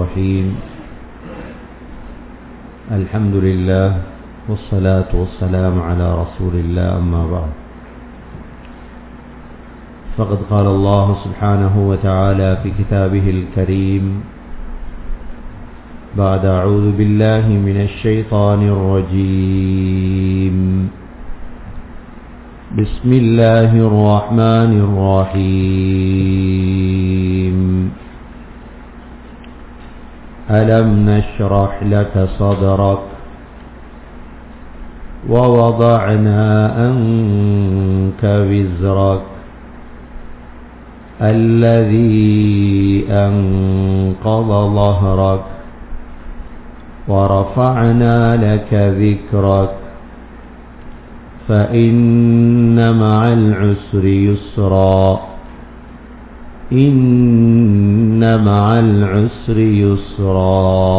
الرحيم الحمد لله والصلاة والسلام على رسول الله أما بعد فقد قال الله سبحانه وتعالى في كتابه الكريم بعد أعوذ بالله من الشيطان الرجيم بسم الله الرحمن الرحيم ألم نشرح لك صدرك ووضعنا أنك وزرك الذي أنقض ظهرك ورفعنا لك ذكرك فإن مع العسر يسرا إن مع العسر يسرا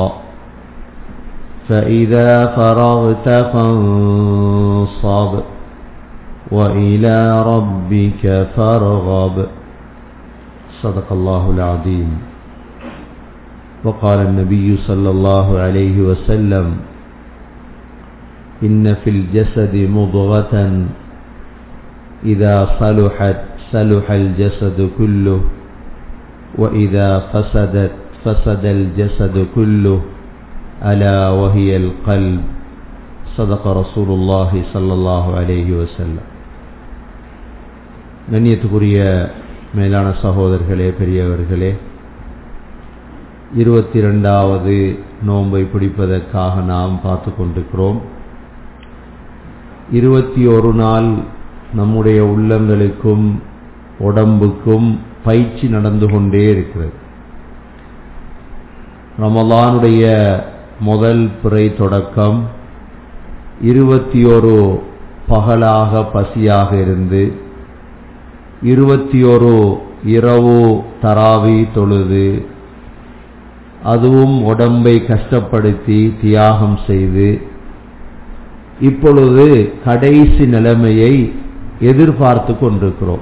فإذا فرغت فانصب وإلى ربك فارغب صدق الله العظيم وقال النبي صلى الله عليه وسلم إن في الجسد مضغة إذا صلحت صلح الجسد كله وإذا فسدت فسد الجسد كله ألا وهي القلب صدق رسول الله صلى الله عليه وسلم கண்ணியத்துக்குரிய மேலான சகோதரர்களே பெரியவர்களே இருபத்தி ரெண்டாவது நோன்பை பிடிப்பதற்காக நாம் பார்த்து கொண்டிருக்கிறோம் இருபத்தி ஒரு நாள் நம்முடைய உள்ளங்களுக்கும் உடம்புக்கும் பயிற்சி நடந்து கொண்டே இருக்கிறது ரமலானுடைய முதல் பிறை தொடக்கம் இருபத்தி ஒரு பகலாக பசியாக இருந்து இருபத்தி ஒரு இரவு தராவி தொழுது அதுவும் உடம்பை கஷ்டப்படுத்தி தியாகம் செய்து இப்பொழுது கடைசி நிலைமையை எதிர்பார்த்து கொண்டிருக்கிறோம்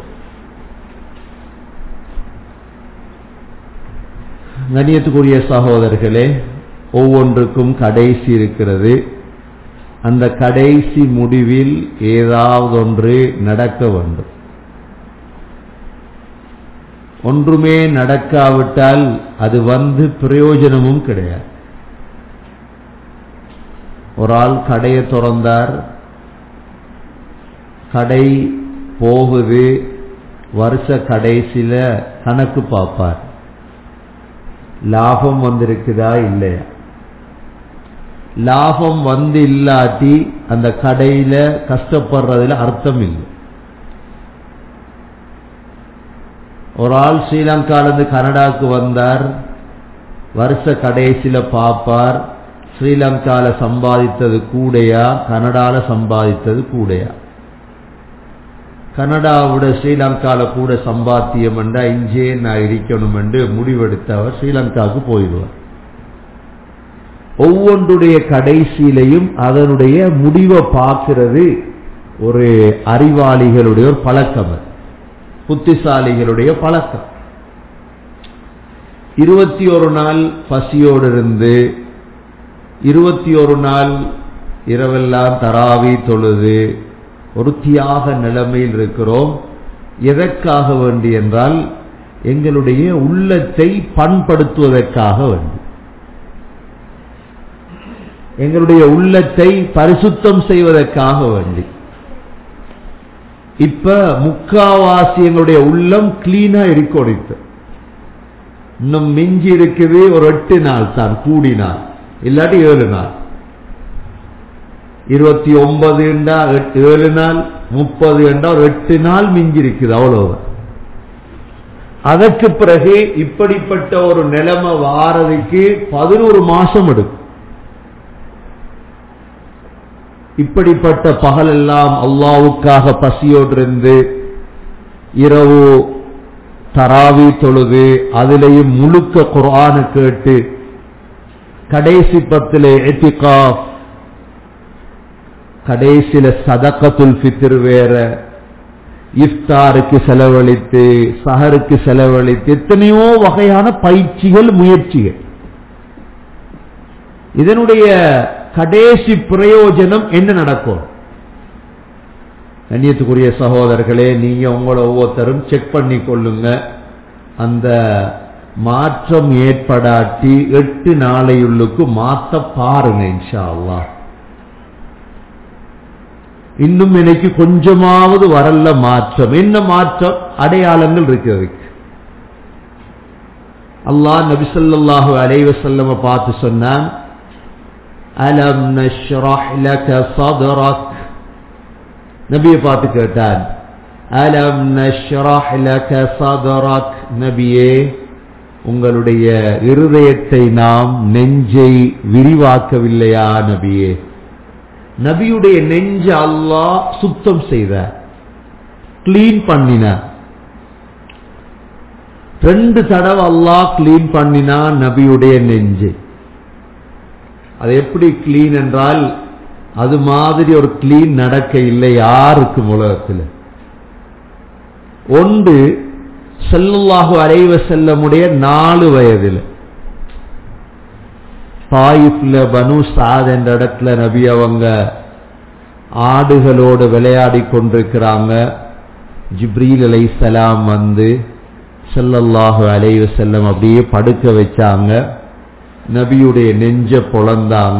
கண்ணியத்துக்குரிய சகோதரர்களே ஒவ்வொன்றுக்கும் கடைசி இருக்கிறது அந்த கடைசி முடிவில் ஏதாவது ஒன்று நடக்க வேண்டும் ஒன்றுமே நடக்காவிட்டால் அது வந்து பிரயோஜனமும் கிடையாது ஒரு ஆள் கடையை திறந்தார் கடை போகுது வருஷ கடைசியில கணக்கு பார்ப்பார் லாபம் வந்திருக்குதா இல்லையா லாபம் வந்து இல்லாட்டி அந்த கடையில கஷ்டப்படுறதுல அர்த்தம் இல்லை ஒரு ஆள் ஸ்ரீலங்காலேருந்து கனடாவுக்கு வந்தார் வருஷ கடைசியில பார்ப்பார் ஸ்ரீலங்கால சம்பாதித்தது கூடையா கனடால சம்பாதித்தது கூடையா கனடாவோட ஸ்ரீலங்கால கூட சம்பாத்தியம் என்றா இஞ்சே நான் இருக்கணும் என்று முடிவெடுத்தவர் ஸ்ரீலங்காவுக்கு போயிடுவார் ஒவ்வொன்றுடைய கடைசியிலையும் அதனுடைய முடிவை பார்க்கிறது ஒரு அறிவாளிகளுடைய ஒரு பழக்கம் புத்திசாலிகளுடைய பழக்கம் இருபத்தி ஒரு நாள் பசியோடு இருந்து இருபத்தி ஒரு நாள் இரவெல்லாம் தராவி தொழுது ஒரு தியாக நிலைமையில் இருக்கிறோம் எதற்காக வேண்டி என்றால் எங்களுடைய உள்ளத்தை பண்படுத்துவதற்காக வேண்டி எங்களுடைய உள்ளத்தை பரிசுத்தம் செய்வதற்காக வேண்டி இப்ப முக்காவாசி எங்களுடைய உள்ளம் கிளீனா இருக்கொடித்து இன்னும் மிஞ்சி இருக்குது ஒரு எட்டு நாள் தான் கூடினார் இல்லாட்டி ஏழு நாள் இருபத்தி ஒன்பது என்றா ஏழு நாள் முப்பது என்றா ஒரு எட்டு நாள் மிஞ்சி இருக்குது அவ்வளவு அதற்கு பிறகு இப்படிப்பட்ட ஒரு நிலைமை வாரதுக்கு பதினோரு மாசம் எடுக்கும் இப்படிப்பட்ட பகல் எல்லாம் அல்லாவுக்காக பசியோடு இருந்து இரவு தராவி தொழுது அதிலையும் முழுக்க குரானு கேட்டு கடைசி பத்திலே எத்திகா கடைசியில சதக்கத்துல் ஃபித்ர் வேற இஃப்தாருக்கு செலவழித்து சஹருக்கு செலவழித்து எத்தனையோ வகையான பயிற்சிகள் முயற்சிகள் இதனுடைய கடைசி பிரயோஜனம் என்ன நடக்கும் கண்ணியத்துக்குரிய சகோதரர்களே நீங்க உங்களை ஒவ்வொருத்தரும் செக் பண்ணி கொள்ளுங்க அந்த மாற்றம் ஏற்படாட்டி எட்டு நாளையுள்ளுக்கு மாத்த பாருங்க இன்ஷா அல்லாஹ் இன்னும் எனக்கு கொஞ்சமாவது வரல மாற்றம் என்ன மாற்றம் அடையாளங்கள் இருக்கிறது அல்லாஹ் நபிசல்லாஹு அலைவசல்லம பார்த்து சொன்னான் அலம் நஷ்ரஹ் லக சதரக் நபியை பார்த்து கேட்டான் அலம் நஷ்ரஹ் லக சதரக் நபியே உங்களுடைய இருதயத்தை நாம் நெஞ்சை விரிவாக்கவில்லையா நபியே நபியுடைய நெஞ்ச அல்லாஹ் சுத்தம் செய்தார் கிளீன் பண்ணினார் ரெண்டு தடவை அல்லாஹ் கிளீன் பண்ணினா நபியுடைய நெஞ்சு அது எப்படி கிளீன் என்றால் அது மாதிரி ஒரு கிளீன் நடக்க இல்லை யாருக்கு உலகத்தில் ஒன்று செல்லல்லாஹு அலைவ செல்லமுடைய நாலு வயதில் தாயிஃப்ல பனு சாத் என்ற இடத்துல நபி அவங்க ஆடுகளோடு விளையாடி கொண்டிருக்கிறாங்க ஜிப்ரீல் அலை சலாம் வந்து செல்லல்லாஹு அலைவ செல்லம் அப்படியே படுக்க வச்சாங்க நபியுடைய நெஞ்ச பொழந்தாங்க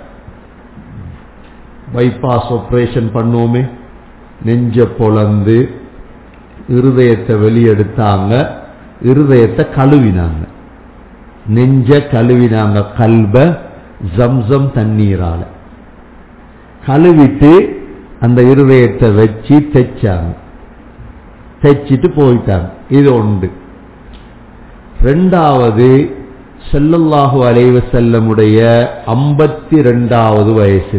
பைபாஸ் ஆப்ரேஷன் பண்ணுவோமே நெஞ்ச பொழந்து இருதயத்தை வெளியெடுத்தாங்க இருதயத்தை கழுவினாங்க நெஞ்ச கழுவினாங்க கல்ப ஜம்சம் தண்ணீரால கழுவிட்டு அந்த இருதயத்தை வச்சு தைச்சாங்க தைச்சிட்டு போயிட்டாங்க இது ஒன்று ரெண்டாவது செல்லல்லாஹு அலைவ செல்லமுடைய ஐம்பத்தி ரெண்டாவது வயசுல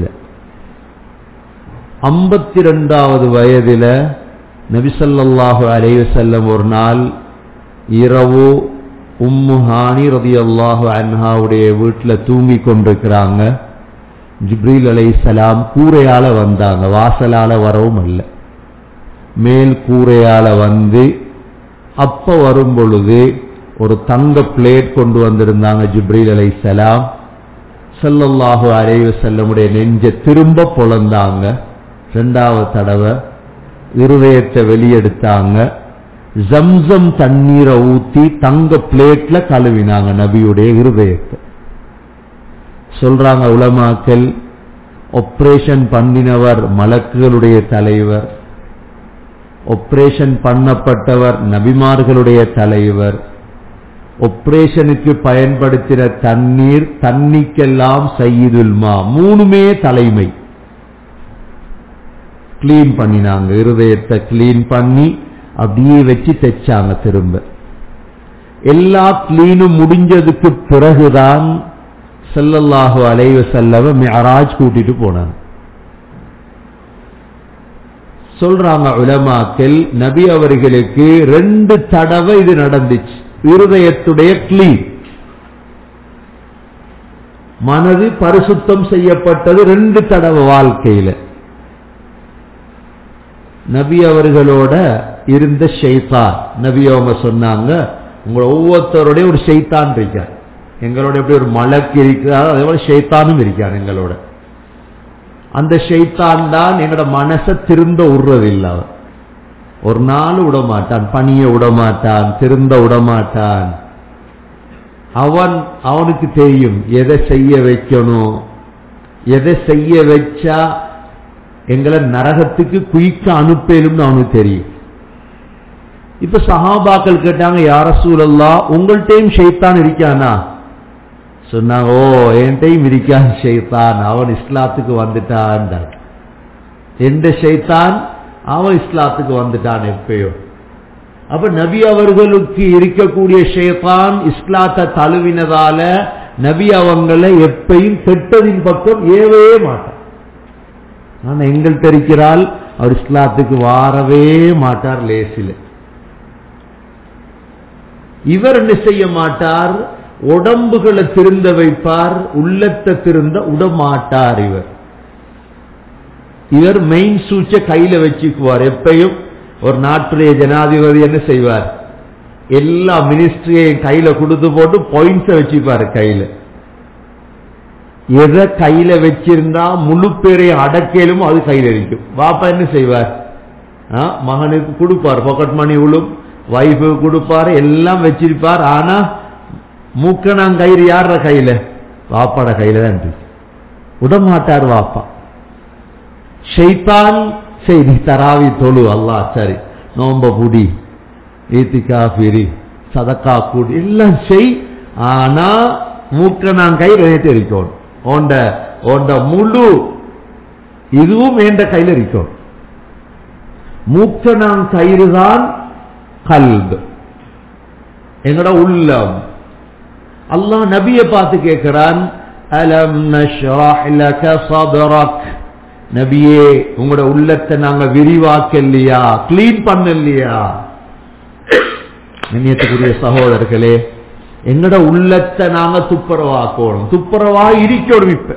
ஐம்பத்தி ரெண்டாவது வயதுல நபிசல்லாஹு அலைவ செல்லம் ஒரு நாள் இரவு உம்மு ஹானி ரதி அல்லாஹு அன்ஹாவுடைய வீட்டில் தூங்கி கொண்டிருக்கிறாங்க ஜிப்ரீல் அலை சலாம் கூரையால வந்தாங்க வாசலால வரவும் அல்ல மேல் கூரையால வந்து அப்ப வரும் பொழுது ஒரு தங்க பிளேட் கொண்டு வந்திருந்தாங்க ஜிப்ரீல் அலை சலாம் செல்லல்லாஹு அலைவ செல்லமுடைய நெஞ்ச திரும்ப பொழந்தாங்க ரெண்டாவது தடவை இருதயத்தை வெளியெடுத்தாங்க ஜம்சம் தண்ணீரை ஊத்தி தங்க பிளேட்ல கழுவினாங்க நபியுடைய இருதயத்தை சொல்றாங்க உலமாக்கல் ஆப்ரேஷன் பண்ணினவர் மலக்குகளுடைய தலைவர் ஆப்ரேஷன் பண்ணப்பட்டவர் நபிமார்களுடைய தலைவர் ஆப்ரேஷனுக்கு பயன்படுத்தின தண்ணீர் தண்ணிக்கெல்லாம் சையீதுல்மா மூணுமே தலைமை கிளீன் பண்ணினாங்க இருதயத்தை கிளீன் பண்ணி அப்படியே வச்சு தைச்சாங்க திரும்ப எல்லா கிளீனும் முடிஞ்சதுக்கு பிறகுதான் செல்லல்லாஹு அலைவ செல்லவ மியராஜ் கூட்டிட்டு போனாங்க சொல்றாங்க உலமாக்கள் நபி அவர்களுக்கு ரெண்டு தடவை இது நடந்துச்சு இருதயத்துடைய கிளீன் மனது பரிசுத்தம் செய்யப்பட்டது ரெண்டு தடவை வாழ்க்கையில நபி அவர்களோட இருந்த ஷெய்தான் நபி அவங்க சொன்னாங்க உங்களை ஒவ்வொருத்தருடைய ஒரு ஷெய்தான் இருக்கார் எங்களோட எப்படி ஒரு மலக்கு இருக்கிறாரோ அதே போல ஷெய்தானும் இருக்கார் எங்களோட அந்த ஷெய்தான் தான் எங்களோட மனசை திருந்த விடுறதில்லை அவர் ஒரு நாள் விடமாட்டான் பணிய விடமாட்டான் திருந்த விடமாட்டான் அவன் அவனுக்கு தெரியும் எதை செய்ய வைக்கணும் எதை செய்ய வச்சா எங்களை நரகத்துக்கு குயிக்க அனுப்பலும்னு அவனுக்கு தெரியும் இப்ப சஹாபாக்கள் கேட்டாங்க யார சூழல்லா உங்கள்கிட்டையும் ஷெய்தான் இருக்கானா சொன்னாங்க ஓ என்கிட்டையும் இருக்கான் ஷெய்தான் அவன் இஸ்லாத்துக்கு வந்துட்டான் எந்த ஷெய்தான் அவன் இஸ்லாத்துக்கு வந்துட்டான் எப்பயோ அப்ப நபி அவர்களுக்கு இருக்கக்கூடிய ஷேத்தான் இஸ்லாத்தை தழுவினதால நபி அவங்களை எப்பையும் கெட்டதின் பக்கம் ஏவே மாட்டான் ஆனா எங்கள்கிட்ட இருக்கிறால் அவர் இஸ்லாத்துக்கு வாரவே மாட்டார் லேசில இவர் என்ன செய்ய மாட்டார் உடம்புகளை திருந்த வைப்பார் உள்ளத்தை திருந்த உடமாட்டார் இவர் இவர் மெயின் சூச்ச கையில வச்சுக்குவார் எப்பயும் ஒரு நாட்டுடைய ஜனாதிபதி என்ன செய்வார் எல்லா மினிஸ்ட்ரியையும் கையில கொடுத்து போட்டு பாயிண்ட்ஸை வச்சுப்பாரு கையில எதை கையில வச்சிருந்தா முழு பேரையும் அடக்கலும் அது கையில இருக்கும் பாப்பா என்ன செய்வார் ஆ, மகனுக்கு கொடுப்பார் பாக்கெட் மணி விழும் வைஃபு கொடுப்பார் எல்லாம் வச்சிருப்பார் ஆனா மூக்கணாங்கயிறு யார கையில வாப்பாட கையில தான் இருக்கு விடமாட்டார் வாப்பா ஷைத்தான் சரி நீ தராவி தொழு அல்லாஹ் சரி நோம்ப புடி ஈத்திக்கா பிரி சதக்கா கூடி எல்லாம் செய் ஆனா மூக்க நான் கை ரேட்டு இருக்கணும் ஓண்ட ஓண்ட முழு இதுவும் என்ற கையில இருக்கும் மூக்க நான் கயிறு தான் கல்ப் எங்கட உள்ளம் அல்லாஹ் நபியை பார்த்து கேட்கிறான் அலம் நஷ்ரஹ் லக சத்ரக் நபியே உங்களோட உள்ளத்தை நாங்க விரிவாக்கலையா கிளீன் பண்ணலையா நினையத்துக்குரிய சகோதரர்களே எங்கட உள்ளத்தை நாங்க துப்புரவாக்கணும் துப்புரவா இருக்கணும் இப்ப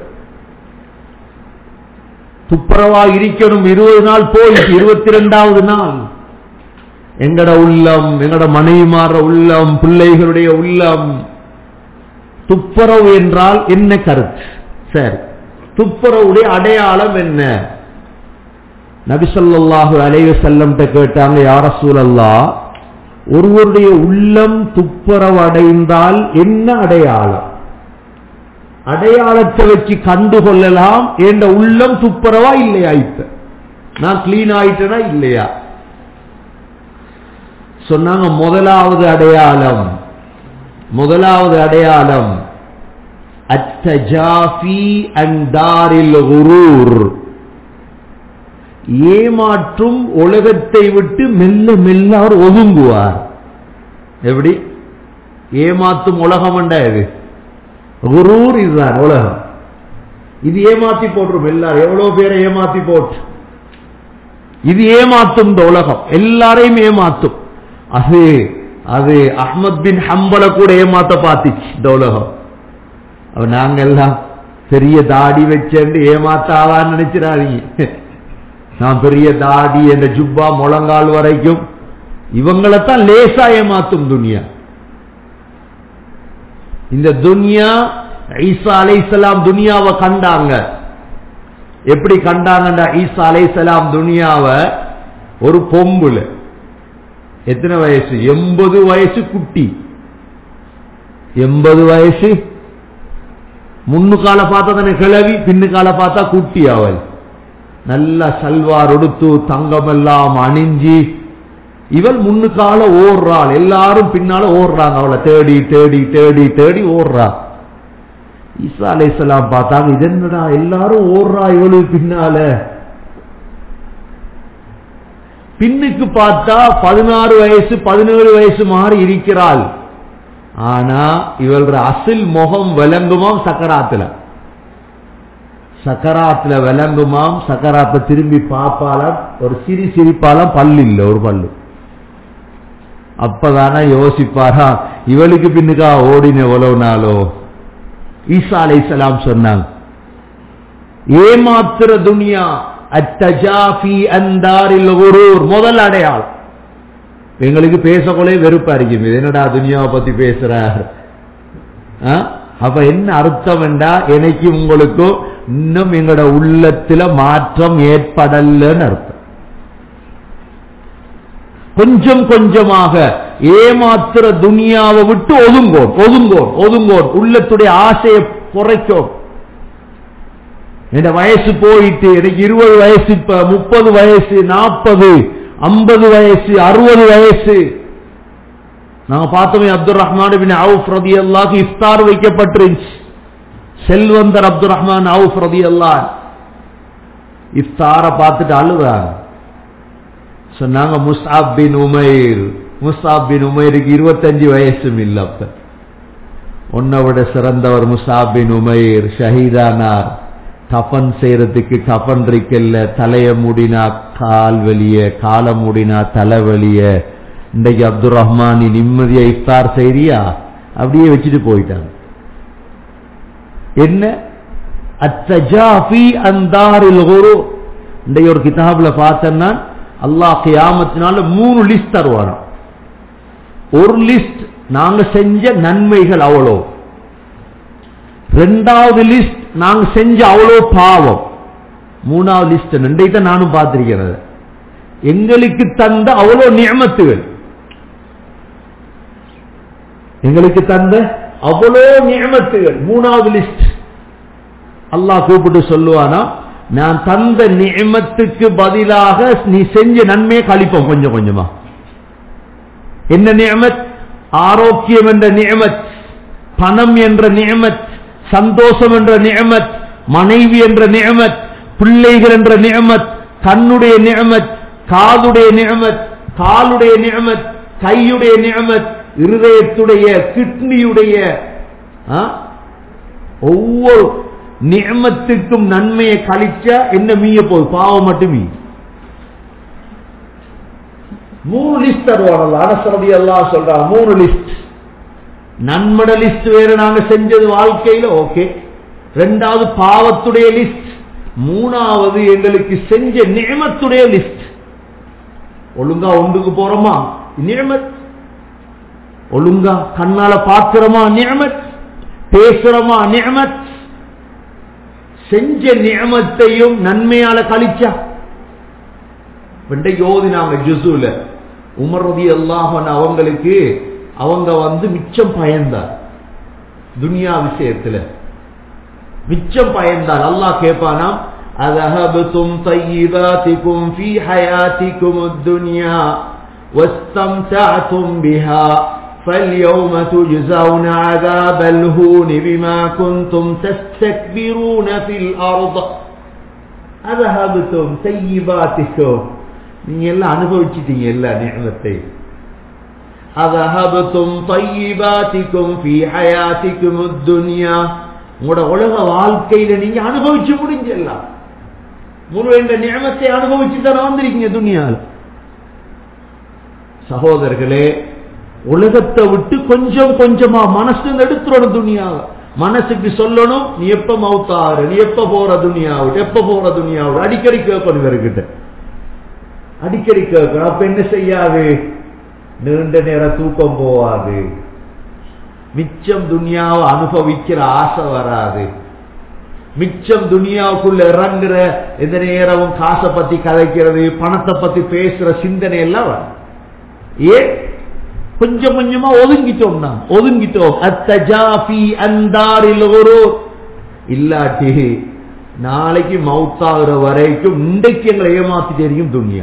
துப்புரவா இருக்கணும் இருபது நாள் போயிட்டு இருபத்தி ரெண்டாவது நாள் எங்கட உள்ளம் எங்கட மனைவிமார உள்ளம் பிள்ளைகளுடைய உள்ளம் துப்புரவு என்றால் என்ன கருத்து சரி துப்புரவுடைய அடையாளம் என்ன நபிசல்லாஹு அலைய செல்லம்ட்ட கேட்டாங்க யார சூழல்லா ஒருவருடைய உள்ளம் துப்புரவு அடைந்தால் என்ன அடையாளம் அடையாளத்தை வச்சு கண்டு கொள்ளலாம் என்ற உள்ளம் துப்புரவா இல்லையா இப்ப நான் கிளீன் ஆயிட்டேனா இல்லையா சொன்னாங்க முதலாவது அடையாளம் முதலாவது அடையாளம் அத்தஜாஃபி அண்டாரில் குரூர் ஏமாற்றும் உலகத்தை விட்டு மெல்ல மெல்ல அவர் ஒதுங்குவார் எப்படி ஏமாத்தும் உலகம் இது குரூர் இதுதான் உலகம் இது ஏமாத்தி போட்டுரும் எல்லாரும் எவ்வளவு பேரை ஏமாத்தி போட்டு இது ஏமாத்தும் இந்த உலகம் எல்லாரையும் ஏமாத்தும் அது அது அஹ்மத் பின் ஹம்பல கூட ஏமாத்த பார்த்துச்சு இந்த உலகம் அவ நாங்க எல்லாம் பெரிய தாடி வச்சேன்னு ஏமாத்தாவான்னு நினைச்சிடாதீங்க நான் பெரிய தாடி என்ற ஜுப்பா முழங்கால் வரைக்கும் இவங்களைத்தான் லேசா ஏமாத்தும் துனியா இந்த துனியா ஈசா அலைசலாம் துனியாவை கண்டாங்க எப்படி கண்டாங்கண்டா ஈசா அலைசலாம் துனியாவை ஒரு பொம்புல எத்தனை வயசு எண்பது வயசு குட்டி எண்பது வயசு முன்னு கால பார்த்தா தானே கிளவி பின்னு கால பார்த்தா குட்டி அவள் நல்ல சல்வார் உடுத்து தங்கம் எல்லாம் அணிஞ்சி இவள் முன்னு கால ஓடுறாள் எல்லாரும் பின்னால ஓடுறாங்க அவளை தேடி தேடி தேடி தேடி ஓடுறா ஈசா அலைசலாம் பார்த்தாங்க இது என்னடா எல்லாரும் ஓடுறா இவளுக்கு பின்னால பின்னுக்கு பார்த்தா பதினாறு வயசு பதினேழு வயசு மாறி இருக்கிறாள் ஆனா இவளோட அசில் முகம் விளங்குமாம் சக்கராத்துல சக்கராத்துல விளங்குமாம் சக்கராத்தை திரும்பி பார்ப்பாலாம் ஒரு சிரி சிரிப்பாலாம் பல்லு இல்லை ஒரு பல்லு அப்பதானே யோசிப்பாரா இவளுக்கு பின்னுக்கா ஓடின எவ்வளவு நாளோ ஈசா அலைசலாம் சொன்னாங்க ஏமாத்துற துனியா அத்தஜாஃபி அந்தாரில் ஒரூர் முதல் அடையாளம் எங்களுக்கு பேசக்கொள்ளே வெறுப்பா இருக்கும் இது என்னடா துனியாவை பத்தி பேசுறார் ஆ? அப்ப என்ன அர்த்தம் என்றா எனக்கு உங்களுக்கும் இன்னும் எங்களோட உள்ளத்துல மாற்றம் ஏற்படலன்னு அர்த்தம் கொஞ்சம் கொஞ்சமாக ஏமாத்துற துனியாவை விட்டு ஒதுங்கோம் ஒதுங்கோம் ஒதுங்கோம் உள்ளத்துடைய ஆசையை குறைக்கும் என் வயசு போயிட்டு எனக்கு இருபது வயசு இப்ப முப்பது வயசு நாற்பது ஐம்பது வயசு அறுபது வயசு நாங்க பார்த்தோமே அப்துல் ரஹ்மான் பின் அவுஃப் ரதி அல்லாஹ் இஃப்தார் வைக்கப்பட்டிருந்துச்சு செல்வந்தர் அப்துல் ரஹ்மான் அவுஃப் ரதி அல்லாஹ் இஃப்தார பார்த்துட்டு அழுறாங்க சொன்னாங்க முஸ்ஆப் பின் உமைர் முஸ்ஆப் பின் உமைருக்கு இருபத்தஞ்சு வயசும் இல்ல அப்ப உன்னை விட சிறந்தவர் முஸ்ஆப் பின் உமைர் ஷஹீதானார் கஃபன் செய்யறதுக்கு கஃபன் இருக்கல்ல தலைய மூடினா கால் வலிய கால மூடினா தலை வலிய இன்றைக்கு அப்துல் ரஹ்மான் நீ நிம்மதியா இஃப்தார் செய்றியா அப்படியே வச்சுட்டு போயிட்டாங்க என்ன அத்தஜாஃபி அந்தாரில் குரு இன்றைக்கு ஒரு கிதாபுல பார்த்தேன்னா அல்லாஹ் கியாமத்தினால மூணு லிஸ்ட் தருவாராம் ஒரு லிஸ்ட் நாங்க செஞ்ச நன்மைகள் அவ்வளோ ரெண்டாவது லிஸ்ட் நாங்க செஞ்ச அவ்வளோ பாவம் மூணாவது லிஸ்ட் ரெண்டை தான் நானும் பார்த்திருக்கிறேன் எங்களுக்கு தந்த அவ்வளோ நியமத்துகள் எங்களுக்கு தந்த அவ்வளோ நியமத்துகள் மூணாவது லிஸ்ட் அல்லாஹ் கூப்பிட்டு சொல்லுவானா நான் தந்த நியமத்துக்கு பதிலாக நீ செஞ்ச நன்மையை கழிப்போம் கொஞ்சம் கொஞ்சமா என்ன நியமத் ஆரோக்கியம் என்ற நியமத் பணம் என்ற நியமத் சந்தோஷம் என்ற நியமத் மனைவி என்ற நியமத் பிள்ளைகள் என்ற நியமத் கண்ணுடைய நியமத் காதுடைய நியமத் காலுடைய நியமத் கையுடைய நியமத் இருதயத்துடைய கிட்னியுடைய ஆ? ஒவ்வொரு நியமத்துக்கும் நன்மையை கழிச்சா என்ன மீய போகுது பாவம் மட்டும் மீ மூணு லிஸ்ட் தருவாங்க அரசரடி எல்லாம் சொல்றாங்க மூணு லிஸ்ட் நன்மட லிஸ்ட் வேற நாங்க செஞ்சது வாழ்க்கையில ஓகே ரெண்டாவது பாவத்துடைய லிஸ்ட் மூணாவது எங்களுக்கு செஞ்ச நியமத்துடைய லிஸ்ட் ஒழுங்கா ஒன்றுக்கு போறோமா நியமத் ஒழுங்கா கண்ணால பாக்குறோமா நியமத் பேசுறோமா நியமத் செஞ்ச நியமத்தையும் நன்மையால கழிச்சா இன்றைக்கு ஓதினாங்க ஜுசுல உமர் ரதி அல்லாஹன் அவங்களுக்கு அவங்க வந்து மிச்சம் பயந்தார் துனியா விஷயத்துல மிச்சம் பயந்தார் அல்லாஹ் கேட்பானாம் أذهبتم طيباتكم في حياتكم الدنيا واستمتعتم بها فاليوم تجزون عذاب الهون بما كنتم تستكبرون في الأرض أذهبتم طيباتكم நீங்க எல்லாம் அனுபவிச்சிட்டீங்க எல்லா நியமத்தை அதஹபத்தும் தையிபாத்திக்கும் ஃபீ ஹயாத்திக்கும் துன்யா உங்களோட உலக வாழ்க்கையில நீங்க அனுபவிச்சு முடிஞ்செல்லாம் முழு என்ற நியமத்தை அனுபவிச்சு தானே வந்திருக்கீங்க துனியால சகோதரர்களே உலகத்தை விட்டு கொஞ்சம் கொஞ்சமா மனசு எடுத்துடணும் துணியாவ மனசுக்கு சொல்லணும் நீ எப்ப மவுத்தாரு நீ எப்ப போற துணியாவிட்டு எப்ப போற துணியாவிட்டு அடிக்கடி கேட்கணும் இவர்கிட்ட அடிக்கடி கேட்கணும் அப்ப என்ன செய்யாது நீண்ட நேரம் தூக்கம் போவாது மிச்சம் துனியாவை அனுபவிக்கிற ஆசை வராது மிச்சம் துனியாவுக்குள்ள இறங்குற எந்த நேரமும் காசை பத்தி கதைக்கிறது பணத்தை பத்தி பேசுற சிந்தனை எல்லாம் வரும் ஏன் கொஞ்சம் கொஞ்சமா ஒதுங்கிட்டோம் நான் ஒதுங்கிட்டோம் அத்தஜாஃபி அந்தாரில் ஒரு இல்லாட்டி நாளைக்கு மவுத்தாகிற வரைக்கும் இன்றைக்கு எங்களை ஏமாத்திட்டே இருக்கும் துனியா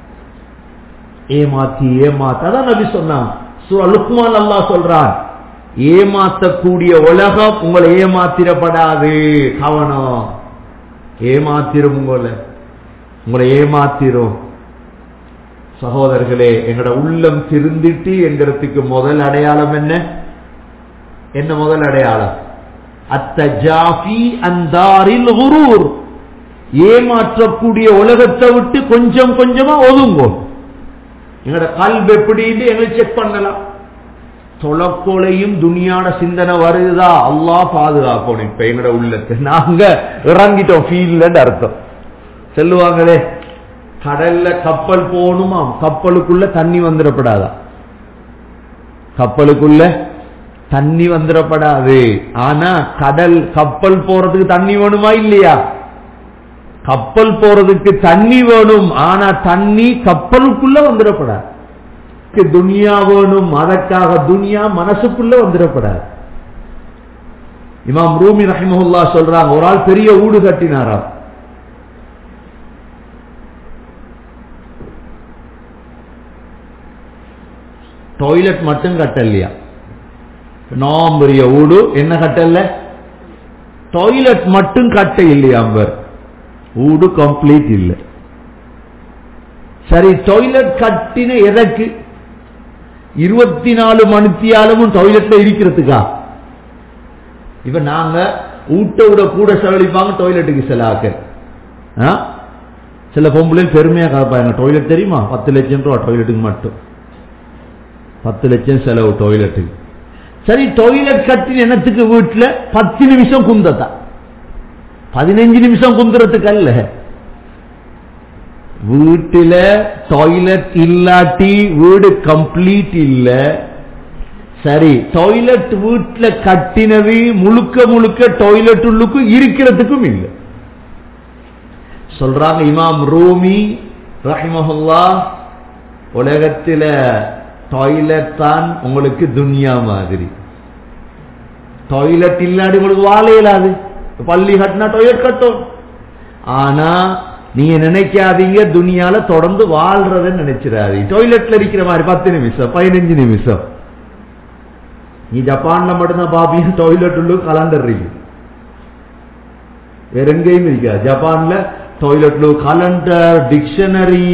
ஏமாத்தி ஏமாத்தி அதான் நபி சொன்னான் சூரா லுக்மான் அல்லாஹ் சொல்றான் ஏமாத்தக்கூடிய உலகம் உங்களை ஏமாத்திரப்படாது கவனம் ஏமாத்திரும் உங்களை உங்களை ஏமாத்திரும் சகோதரர்களே எங்கட உள்ளம் திருந்திட்டு என்கிறதுக்கு முதல் அடையாளம் என்ன என்ன முதல் அடையாளம் அத்த ஜாஃபி அந்தாரில் குரூர் ஏமாற்றக்கூடிய உலகத்தை விட்டு கொஞ்சம் கொஞ்சமா ஒதுங்கும் எங்கட கல்வி எப்படின்னு எங்களுக்கு செக் பண்ணலாம் தொலைக்கொலையும் துணியான சிந்தனை வருதா அல்லா பாதுகாக்கணும் இப்ப எங்கட உள்ளத்தை நாங்க இறங்கிட்டோம் ஃபீல்ட் அர்த்தம் சொல்லுவாங்களே கடல்ல கப்பல் போகணுமாம் கப்பலுக்குள்ள தண்ணி வந்துடப்படாதா கப்பலுக்குள்ள தண்ணி வந்துடப்படாது ஆனா கடல் கப்பல் போறதுக்கு தண்ணி வேணுமா இல்லையா கப்பல் போறதுக்கு தண்ணி வேணும் ஆனா தண்ணி கப்பலுக்குள்ள வந்துடப்படாது துனியா வேணும் அதற்காக துனியா மனசுக்குள்ள வந்துடப்படாது இமாம் ரூமி ரஹிமஹுல்லா சொல்றாங்க ஒரு ஆள் பெரிய ஊடு கட்டினாராம் டாய்லெட் மட்டும் கட்டலையா நாம் பெரிய ஊடு என்ன கட்டல டாய்லெட் மட்டும் கட்ட இல்லையா அம்பர் ஊடு கம்ப்ளீட் இல்லை சரி டாய்லெட் கட்டின எதற்கு இருபத்தி நாலு மணித்தியாலமும் டாய்லெட்ல இருக்கிறதுக்கா இப்ப நாங்க ஊட்ட விட கூட செலவழிப்பாங்க டாய்லெட்டுக்கு செலாக்க சில பொம்பளை பெருமையா காப்பாங்க டாய்லெட் தெரியுமா பத்து லட்சம் ரூபா டாய்லெட்டுக்கு மட்டும் பத்து லட்சம் செலவு டாய்லெட்டுக்கு சரி டாய்லெட் கட்டின எண்ணத்துக்கு வீட்டுல பத்து நிமிஷம் குந்தத்தா பதினஞ்சு நிமிஷம் குந்துறதுக்கு அல்ல வீட்டுல டாய்லெட் இல்லாட்டி வீடு கம்ப்ளீட் இல்ல சரி டாய்லெட் வீட்டுல கட்டினது முழுக்க முழுக்க டாய்லெட் உள்ளுக்கு இருக்கிறதுக்கும் இல்லை சொல்றாங்க இமாம் ரூமி ரஹிமஹுல்லா உலகத்தில டாய்லெட் தான் உங்களுக்கு துன்யா மாதிரி டாய்லெட் இல்லாடி உங்களுக்கு வாழ இயலாது பள்ளி கட்டினா டாய்லெட் கட்டும் ஆனா நீங்க நினைக்காதீங்க துனியால தொடர்ந்து வாழ்றதுன்னு நினைச்சிடாதீங்க டாய்லெட்ல இருக்கிற மாதிரி பத்து நிமிஷம் பதினஞ்சு நிமிஷம் நீ ஜப்பான்ல மட்டும்தான் பாப்பீங்க டாய்லெட் உள்ள கலண்டர் இருக்கு வேற எங்கேயும் இருக்காது ஜப்பான்ல டாய்லெட்ல கலண்டர் டிக்ஷனரி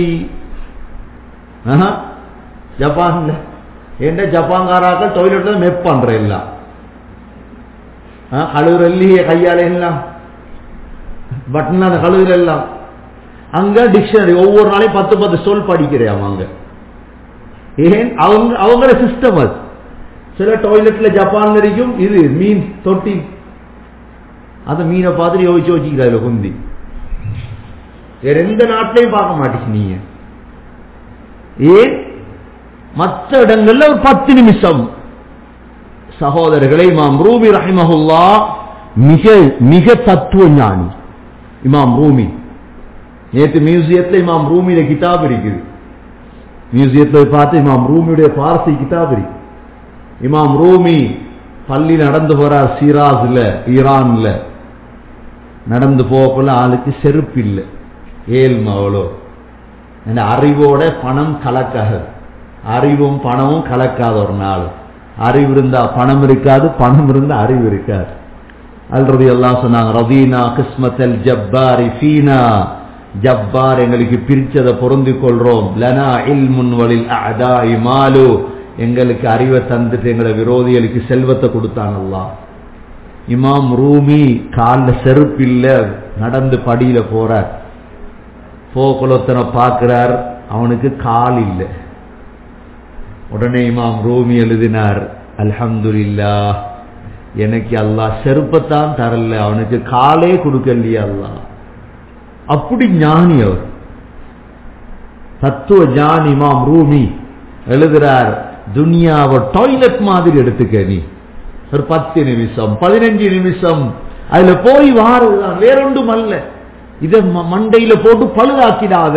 ஜப்பான்ல என்ன ஜப்பான்காராக்கள் டாய்லெட்ல மெப் பண்ற எல்லாம் கழுவுறல்லையே கையால எல்லாம் பட்டன் அந்த கழுவுற எல்லாம் அங்க டிக்ஷனரி ஒவ்வொரு நாளையும் பத்து பத்து சொல் படிக்கிறேன் அங்க ஏன் அவங்க அவங்கள சிஸ்டம் அது சில டாய்லெட்ல ஜப்பான் இருக்கும் இது மீன் தொட்டி அந்த மீனை பார்த்துட்டு யோசிச்சு வச்சுக்கிறாரு குந்தி வேற எந்த நாட்டிலையும் பார்க்க மாட்டீங்க நீங்க ஏன் மற்ற இடங்கள்ல ஒரு பத்து நிமிஷம் சகோதரர்களை இமாம் ரூபி ரஹிமஹுல்லா மிக மிக தத்துவ ஞானி இமாம் ரூமி நேற்று மியூசியத்தில் இமாம் ரூமியில கிதாப் இருக்குது மியூசியத்தில் பார்த்து இமாம் ரூமியுடைய பார்சி கிதாப் இருக்கு இமாம் ரூமி பள்ளி நடந்து போறார் சீராஸ்ல ஈரான்ல நடந்து போகக்குள்ள ஆளுக்கு செருப்பு இல்லை ஏழ்மை அவ்வளோ அந்த அறிவோட பணம் கலக்காது அறிவும் பணமும் கலக்காத ஒரு நாள் அறிவு இருந்தா பணம் இருக்காது பணம் இருந்தா அறிவு இருக்காது அல்றது எல்லாம் சொன்னாங்க ரவீனா கிஸ்மத்தல் ஜப்பாரி ஃபீனா ஜப்பார் எங்களுக்கு பிரிச்சதை பொருந்திக் கொள்றோம் லனா இல் முன்வழில் அதா இமாலு எங்களுக்கு அறிவை தந்துட்டு எங்களை விரோதிகளுக்கு செல்வத்தை கொடுத்தாங்கல்லா இமாம் ரூமி காலில் செருப்பு இல்ல நடந்து படியில போறார் போக்குலத்தனை பார்க்கிறார் அவனுக்கு கால் இல்லை உடனே இமாம் ரூமி எழுதினார் அல்ஹம்துலில்லா எனக்கு அல்லாஹ் செருப்பத்தான் தரல அவனுக்கு காலே கொடுக்கலையா அல்லாஹ் அப்படி ஞானி அவர் தத்துவ ஞானி இமாம் ரூமி எழுதுறார் துனியாவை டாய்லெட் மாதிரி எடுத்துக்க நீ ஒரு பத்து நிமிஷம் பதினஞ்சு நிமிஷம் அதுல போய் வாருதான் வேறொன்றும் அல்ல இத மண்டையில போட்டு பழுதாக்கிடாத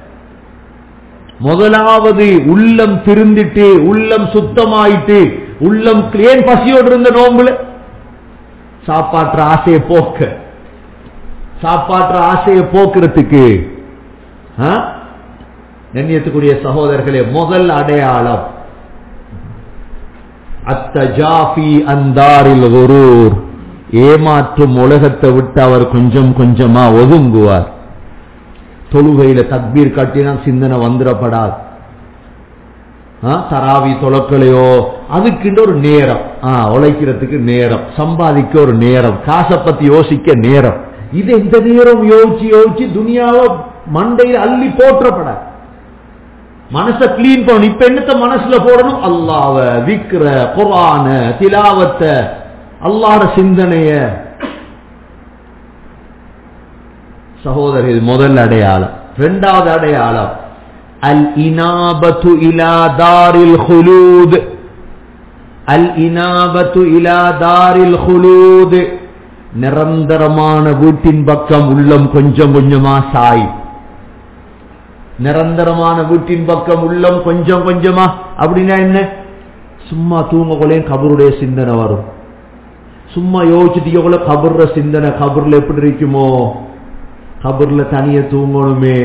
முதலாவது உள்ளம் திருந்திட்டு உள்ளம் சுத்தமாயிட்டு உள்ளம் ஏன் பசியோடு இருந்த நோம்புல சாப்பாற்ற ஆசையை போக்க சாப்பாற்ற ஆசையை போக்குறதுக்கு நன்னியத்துக்குரிய சகோதரர்களே முதல் அடையாளம் அத்தஜாஃபி அந்தாரில் ஒரூர் ஏமாற்றும் உலகத்தை விட்டு அவர் கொஞ்சம் கொஞ்சமா ஒதுங்குவார் தொழுகையில தக்பீர் கட்டினா சிந்தனை வந்துடப்படாது தராவி தொழக்கலையோ அதுக்குன்ற ஒரு நேரம் உழைக்கிறதுக்கு நேரம் சம்பாதிக்க ஒரு நேரம் காசை பத்தி யோசிக்க நேரம் இது எந்த நேரம் யோசிச்சு யோசிச்சு துனியாவை மண்டையில் அள்ளி போற்றப்படாது மனச கிளீன் பண்ணணும் இப்ப என்னத்த மனசுல போடணும் அல்லாவ விக்கிர குரான திலாவத்த அல்லாட சிந்தனைய சகோதரர் இது முதல் அடையாளம் இரண்டாவது அடையாளம் அல் இனாபத்து இலா தாரில் ஹுலூத் அல் இனாபத்து இலா தாரில் ஹுலூத் நிரந்தரமான வீட்டின் பக்கம் உள்ளம் கொஞ்சம் கொஞ்சமா சாய் நிரந்தரமான வீட்டின் பக்கம் உள்ளம் கொஞ்சம் கொஞ்சமா அப்படின்னா என்ன சும்மா தூங்கக்குள்ளேயும் கபருடைய சிந்தனை வரும் சும்மா யோசிச்சுட்டு கபர்ற சிந்தனை கபர்ல எப்படி இருக்குமோ கபர்ல தனிய தூங்கணுமே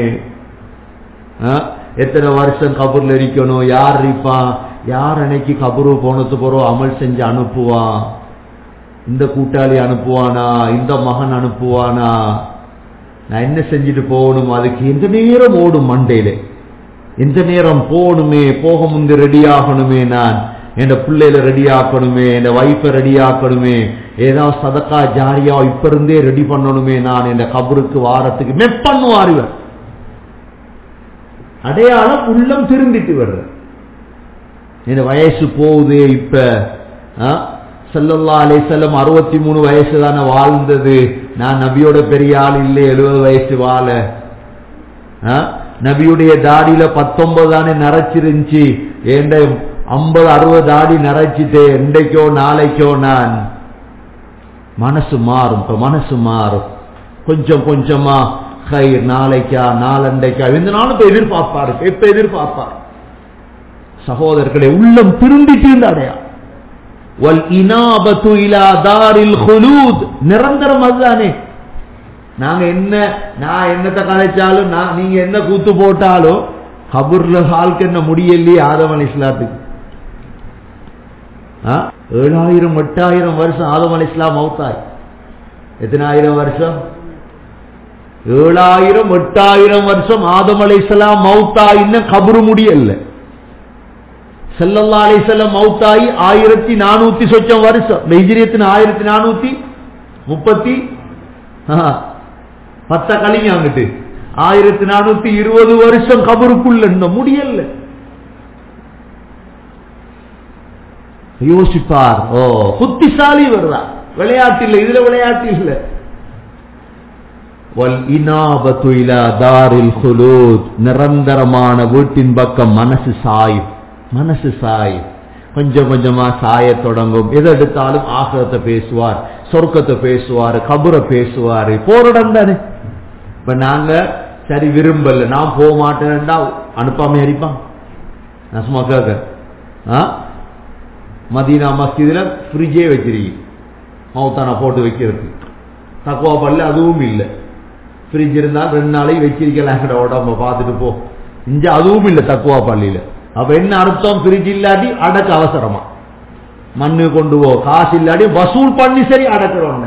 எத்தனை வருஷம் கபர்ல இருக்கணும் யார் இருப்பான் யார் அன்னைக்கு கபரு போனது போறோம் அமல் செஞ்சு அனுப்புவான் இந்த கூட்டாளி அனுப்புவானா இந்த மகன் அனுப்புவானா நான் என்ன செஞ்சுட்டு போகணும் அதுக்கு எந்த நேரம் ஓடும் மண்டையில எந்த நேரம் போகணுமே போக முந்து ரெடி ஆகணுமே நான் என் பிள்ளையில ரெடி ஆக்கணுமே என் வைஃபை ரெடி ஆக்கணுமே ஏதாவது சதக்கா ஜாரியா இப்ப இருந்தே ரெடி பண்ணணுமே நான் என் கபருக்கு வாரத்துக்கு மெப் பண்ணுவார் இவர் அடையாளம் உள்ளம் திரும்பிட்டு வர்ற என் வயசு போகுது இப்ப செல்லல்லா அலே செல்லம் அறுபத்தி மூணு வயசு தானே வாழ்ந்தது நான் நபியோட பெரிய ஆள் இல்லை எழுபது வயசு வாழ நபியுடைய தாடியில பத்தொன்பது தானே நரைச்சிருந்துச்சு ஏண்ட ஐம்பது அறுபது ஆடி நிறைச்சிட்டு இன்றைக்கோ நாளைக்கோ நான் மனசு மாறும் இப்ப மனசு மாறும் கொஞ்சம் கொஞ்சமா கயிர் நாளைக்கா நாளண்டைக்கா இந்த நாளும் இப்ப எதிர்பார்ப்பாரு எப்ப எதிர்பார்ப்பார் சகோதரர்களே உள்ளம் திரும்பிட்டு அடையா வல் இனாபத்து இலா தாரில் ஹுலூத் நிரந்தரம் அதுதானே நாங்க என்ன நான் என்னத்தை கலைச்சாலும் நான் நீங்க என்ன கூத்து போட்டாலும் கபூர்ல ஹால்க்கு என்ன முடியலையே ஆதம் அலி இஸ்லாத்துக்கு ஏழாயிரம் எட்டாயிரம் வருஷம் ஆதம் அலி இஸ்லாம் மௌத்தாய் எத்தனாயிரம் வருஷம் ஏழாயிரம் எட்டாயிரம் வருஷம் ஆதம் அலை இஸ்லாம் மௌத்தாயின்னு கபரு முடியல செல்லல்லா அலிசல்லம் மௌத்தாயி ஆயிரத்தி நானூத்தி சொச்சம் வருஷம் மெய்ஜிரியத்தின் ஆயிரத்தி நானூத்தி முப்பத்தி பத்த கலிங்க அங்கிட்டு ஆயிரத்தி நானூத்தி இருபது வருஷம் கபருக்குள்ள இந்த முடியல யோசிப்பார் ஓ புத்திசாலி வருதா விளையாட்டு இல்ல இதுல விளையாட்டு இல்ல நிரந்தரமான வீட்டின் பக்கம் மனசு சாயும் மனசு சாயும் கொஞ்சம் கொஞ்சமா சாய தொடங்கும் எதை எடுத்தாலும் ஆகத்தை பேசுவார் சொர்க்கத்தை பேசுவார் கபுரை பேசுவாரு போரிடம் தானே இப்ப நாங்க சரி விரும்பல நான் போக மாட்டேன்டா அனுப்பாம அடிப்பான் நான் சும்மா கேட்க மதீனா மஸ்ஜிதுல ஃப்ரிட்ஜே வச்சிருக்கீங்க மௌத்தானா போட்டு வைக்கிறது தக்குவா பல்ல அதுவும் இல்லை ஃப்ரிட்ஜ் இருந்தால் ரெண்டு நாளைக்கு வச்சிருக்கலாம் உடம்ப பார்த்துட்டு போ இங்க அதுவும் இல்லை தக்குவா பள்ளியில அப்ப என்ன அர்த்தம் ஃப்ரிட்ஜ் இல்லாட்டி அடக்க அவசரமா மண்ணு கொண்டு போ காசு இல்லாட்டி வசூல் பண்ணி சரி அடக்கிறோம்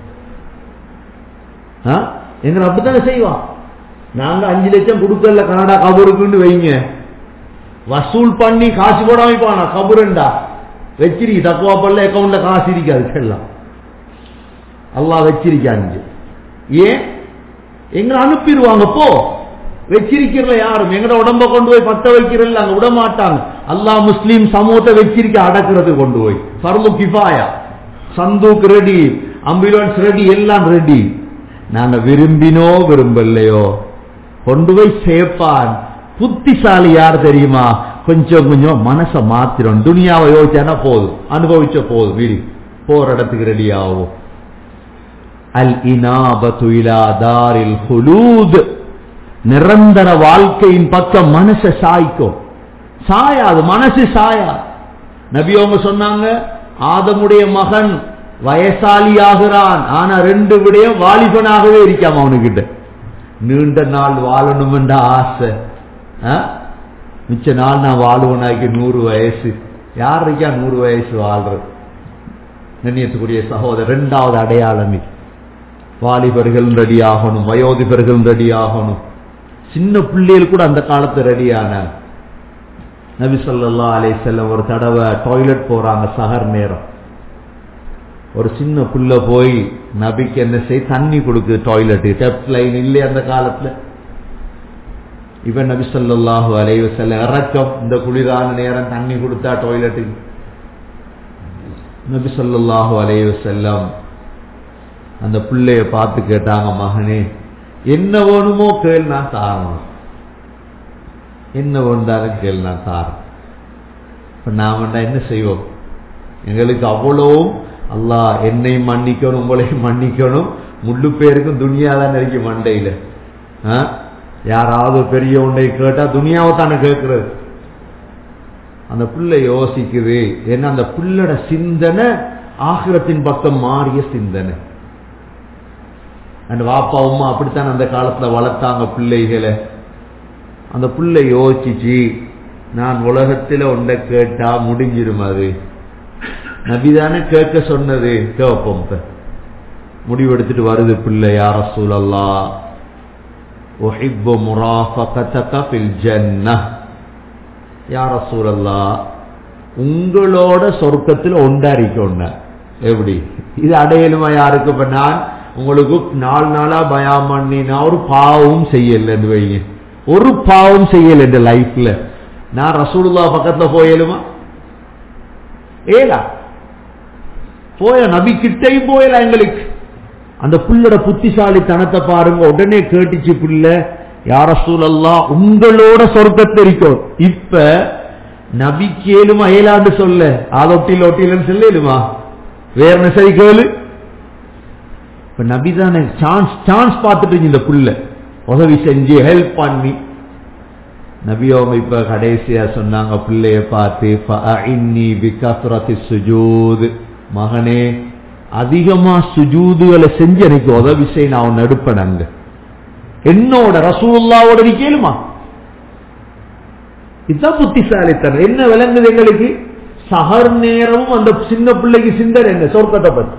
எங்களை அப்படித்தானே செய்வான் நாங்க அஞ்சு லட்சம் கொடுக்கல கனடா கபருக்குன்னு வைங்க வசூல் பண்ணி காசு போடாம வைப்பானா கபுரண்டா வச்சிருக்கி தக்குவா பல்ல அக்கௌண்ட்ல காசு இருக்காது எல்லாம் அல்லா வச்சிருக்காங்க ஏன் எங்களை அனுப்பிடுவாங்க போ வச்சிருக்கிறல யாரும் எங்கட உடம்ப கொண்டு போய் பத்த வைக்கிறல்ல அங்க விட மாட்டாங்க அல்லாஹ் முஸ்லீம் சமூகத்தை வச்சிருக்க அடக்கிறது கொண்டு போய் பர்மு கிஃபாயா சந்தூக் ரெடி அம்புலன்ஸ் ரெடி எல்லாம் ரெடி நாங்க விரும்பினோ விரும்பலையோ கொண்டு போய் சேர்ப்பான் புத்திசாலி யார் தெரியுமா கொஞ்சம் கொஞ்சம் மனசை மாத்திரம் துனியாவை யோசிச்சானா போதும் அனுபவிச்ச போதும் வீடு போற இடத்துக்கு ரெடி ஆகும் அல் இனாபத்து இலா தாரில் ஹுலூத் நிரந்தர வாழ்க்கையின் பக்கம் மனச சாய்க்கும் சாயாது மனசு சாயா நபியவங்க சொன்னாங்க ஆதமுடைய மகன் வயசாலியாகிறான் ஆனா ரெண்டு விடயம் வாலிபனாகவே இருக்காம அவனுக்கிட்ட நீண்ட நாள் வாழணும் என்ற ஆசை மிச்ச நாள் நான் வாழுவனாக்கி நூறு வயசு யார் இருக்கா நூறு வயசு வாழ்றது நினையத்துக்குரிய சகோதரர் இரண்டாவது அடையாளம் இது வாலிபர்கள் ரெடி ஆகணும் வயோதிபர்கள் ரெடி ஆகணும் சின்ன பிள்ளைகள் கூட அந்த காலத்து ரெடியான நபி சொல்லா அலே செல்லம் ஒரு தடவை டாய்லெட் போறாங்க சகர் நேரம் ஒரு சின்ன புள்ள போய் நபிக்கு என்ன செய் தண்ணி கொடுக்குது டாய்லெட் டெப்ட் லைன் இல்லை அந்த காலத்துல இவன் நபி சொல்லாஹு அலைவ செல்ல இறக்கம் இந்த குளிரான நேரம் தண்ணி கொடுத்தா டாய்லெட்டுக்கு நபி சொல்லாஹு அலைவ செல்லம் அந்த பிள்ளைய பார்த்து கேட்டாங்க மகனே என்ன வேணுமோ கேள் நான் தாரணும் என்ன வேண்டாலும் கேள் நான் தாரேன் இப்ப நாம என்ன செய்வோம் எங்களுக்கு அவ்வளவும் அல்லாஹ் என்னையும் மன்னிக்கணும் உங்களையும் மன்னிக்கணும் முள்ளு பேருக்கும் துனியா தான் இருக்கு மண்டையில யாராவது பெரிய உண்டை கேட்டா துனியாவை தானே கேட்கறது அந்த பிள்ளை யோசிக்குது ஏன்னா அந்த பிள்ளோட சிந்தனை ஆகிரத்தின் பக்கம் மாறிய சிந்தனை அந்த வாப்பா அம்மா அப்படித்தான் அந்த காலத்துல வளர்த்தாங்க பிள்ளைகளை அந்த பிள்ளை யோசிச்சு நான் உலகத்துல ஒன்றை கேட்டா முடிஞ்சிரும் அது நபிதானே கேட்க சொன்னது கேட்போம் முடிவெடுத்துட்டு வருது பிள்ளை யார சூழல்லா ஒஹிப்பு முராஃபகத்தக ஃபில் ஜன்னஹ் யார சூழல்லா உங்களோட சொர்க்கத்தில் ஒண்டாரிக்கொண்ட எப்படி இது அடையலுமா யாருக்கு இப்ப நான் உங்களுக்கு நாலு நாளா பயம் பண்ணி நான் ஒரு பாவம் செய்யலன்னு வைங்க ஒரு பாவம் செய்யல இந்த லைஃப்ல நான் ரசூலுல்லா பக்கத்துல போயலுமா ஏலா போய நபி கிட்டையும் போயலாம் எங்களுக்கு அந்த புள்ளோட புத்திசாலித்தனத்தை பாருங்க உடனே கேட்டுச்சு புள்ள யார சூழல்லா உங்களோட சொர்க்கத்தை இருக்கும் இப்ப நபிக்கேலும் அயலாண்டு சொல்ல ஆதொட்டில் ஒட்டிலன்னு சொல்லலுமா வேற சரி கேளு இப்ப நபி தானே சான்ஸ் சான்ஸ் பார்த்துட்டு இந்த புள்ள உதவி செஞ்சு ஹெல்ப் பண்ணி நபி அவங்க இப்ப கடைசியா சொன்னாங்க பிள்ளைய பார்த்து ஃபஅஇன்னி பிகஸ்ரத்தி சுஜூத் மகனே அதிகமா சுஜூதுகளை செஞ்சு எனக்கு உதவி செய்ய நான் அவன் நடுப்பேன் அங்க என்னோட ரசூல்லாவோட நீ கேளுமா இதுதான் புத்திசாலித்தனம் என்ன விளங்குது எங்களுக்கு சஹர் நேரமும் அந்த சின்ன பிள்ளைக்கு சிந்தனை என்ன சொர்க்கத்தை பத்தி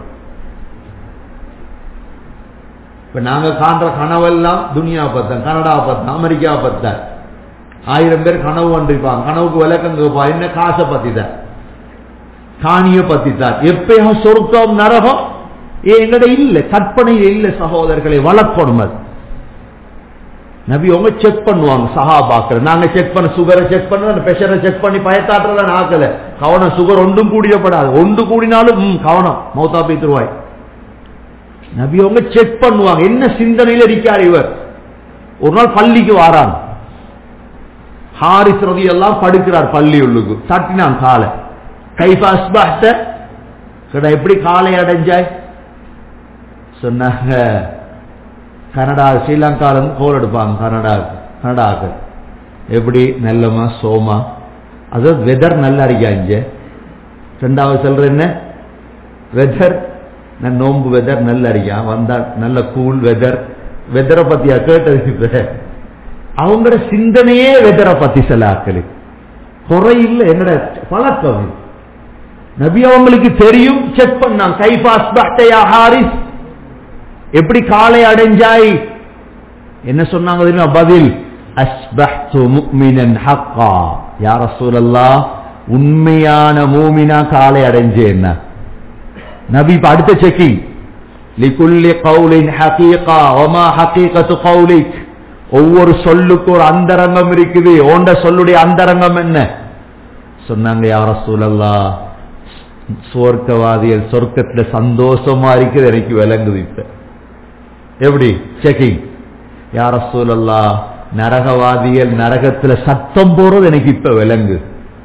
இப்ப நாங்க காண்ற கனவெல்லாம் துனியா பத்தம் கனடா பத்தம் அமெரிக்கா பத்தம் ஆயிரம் பேர் கனவு வந்திருப்பாங்க கனவுக்கு விளக்கம் கேட்பா என்ன காசை பத்தி தான் காணிய பத்தி தான் எப்பயும் சொர்க்கம் நரகம் ஏ எங்கட இல்ல கற்பனையில் இல்ல சகோதரர்களை வளர்க்கணும் அது நபி அவங்க செக் பண்ணுவாங்க சஹாபாக்கள் நாங்க செக் பண்ண சுகரை செக் பண்ண பிரஷரை செக் பண்ணி பயத்தாட்டுறத நாக்கல கவனம் சுகர் ஒன்றும் கூடியப்படாது ஒன்று கூடினாலும் ம், கவனம் மௌத்தா பீத்துருவாய் நபி அவங்க செக் பண்ணுவாங்க என்ன சிந்தனையில இருக்கார் இவர் ஒரு நாள் பள்ளிக்கு வாராங்க ஹாரிஸ் ரதி எல்லாம் படுக்கிறார் பள்ளி உள்ளுக்கு தட்டினான் காலை கைஃபா அஸ்பஹ்த கடா எப்படி காலை அடைஞ்சாய் சொன்னாங்க கனடா ஸ்ரீலங்கால இருந்து கோல் எடுப்பாங்க கனடா கனடாக்கு எப்படி நல்லமா சோமா அது வெதர் நல்லா இருக்கா இங்க ரெண்டாவது சொல்ற என்ன வெதர் நான் நோம்பு வெதர் நல்லா இருக்கா வந்தா நல்ல கூல் வெதர் வெதரை பத்தியா கேட்டது இப்ப அவங்களோட சிந்தனையே வெதரை பத்தி சில ஆக்களுக்கு குறை இல்லை என்னோட பழக்கம் இது. நபி அவங்களுக்கு தெரியும் செக் பண்ணான் கைபாஸ் பட்டையா ஹாரிஸ் எப்படி காலை அடைஞ்சாய் என்ன சொன்னாங்க தெரியுமா பதில் அஸ்பஹ்து முக்மினன் ஹக்கா யா ரசூலல்லாஹ் உண்மையான மூமினா காலை அடைஞ்சேன்னா நபி இப்ப அடுத்த செக்கிங் லிகுல்லி கௌலின் ஹகீகா ஒமா ஹகீகத்து கௌலிக் ஒவ்வொரு சொல்லுக்கு ஒரு அந்தரங்கம் இருக்குது ஓண்ட சொல்லுடைய அந்தரங்கம் என்ன சொன்னாங்க யார சூழல்லா சுவர்க்கவாதிகள் சொர்க்கத்துல சந்தோஷமா இருக்குது எனக்கு விளங்குது இப்ப எப்படி செக்கிங் யார சூழல்லா நரகவாதிகள் நரகத்துல சத்தம் போறது எனக்கு இப்ப விளங்கு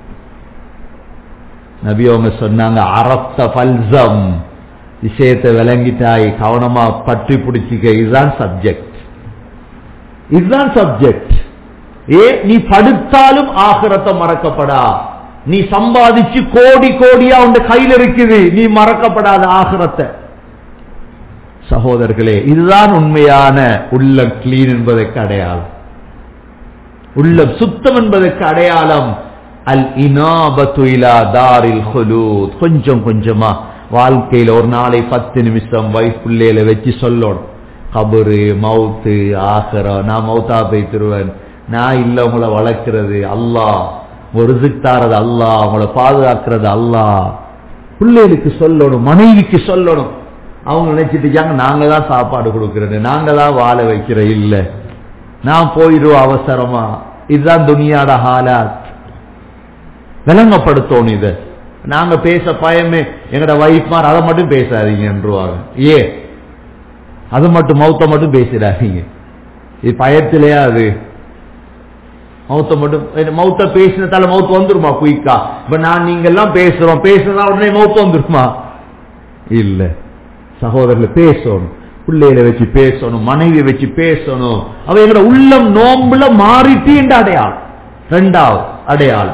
நபி அவங்க சொன்னாங்க அரப்த பல்சம் விஷயத்தை விளங்கிட்டாய் கவனமா பற்றி பிடிச்சிக்க இதுதான் சப்ஜெக்ட் இதுதான் சப்ஜெக்ட் ஏ நீ படுத்தாலும் ஆகிரத்தை மறக்கப்படா நீ சம்பாதிச்சு கோடி கோடியா உன் கையில் இருக்குது நீ மறக்கப்படாத ஆகிரத்தை சகோதரர்களே இதுதான் உண்மையான உள்ளம் கிளீன் என்பதற்கு அடையாளம் உள்ளம் சுத்தம் என்பதற்கு அடையாளம் அல் இனாபத்து இலா தாரில் ஹுலூத் கொஞ்சம் கொஞ்சமா வாழ்க்கையில ஒரு நாளை பத்து நிமிஷம் வைஃப் பிள்ளையில வச்சு சொல்லணும் கபரு மவுத்து ஆகரம் நான் மௌத்தா போய்த்திருவேன் நான் இல்ல உங்களை வளர்க்கிறது அல்லாஹ் ஒரு தாரது அல்லாஹ் உங்களை பாதுகாக்கிறது அல்லாஹ் பிள்ளைகளுக்கு சொல்லணும் மனைவிக்கு சொல்லணும் அவங்க நினைச்சிட்டு இருக்காங்க நாங்க தான் சாப்பாடு கொடுக்கறது நாங்க தான் வாழ வைக்கிற இல்ல நான் போயிடுவோம் அவசரமா இதுதான் துனியாட ஹாலாத் விளங்கப்படுத்தணும் இத நாங்க பேச பயமே எங்கட வைஃப்மார் அதை மட்டும் பேசாதீங்கன்றுவாங்க ஏ அது மட்டும் மௌத்த மட்டும் பேசிடாதீங்க இது பயத்திலேயே அது மௌத்த மட்டும் மௌத்த பேசினதால மௌத்து வந்துருமா குயிக்கா இப்ப நான் நீங்க எல்லாம் பேசுறோம் பேசுறதா உடனே மௌத்து வந்துருமா இல்ல சகோதரர்கள் பேசணும் பிள்ளைகளை வச்சு பேசணும் மனைவி வச்சு பேசணும் அவ எங்களோட உள்ளம் நோம்புல மாறிட்டு என்ற அடையாளம் ரெண்டாவது அடையாளம்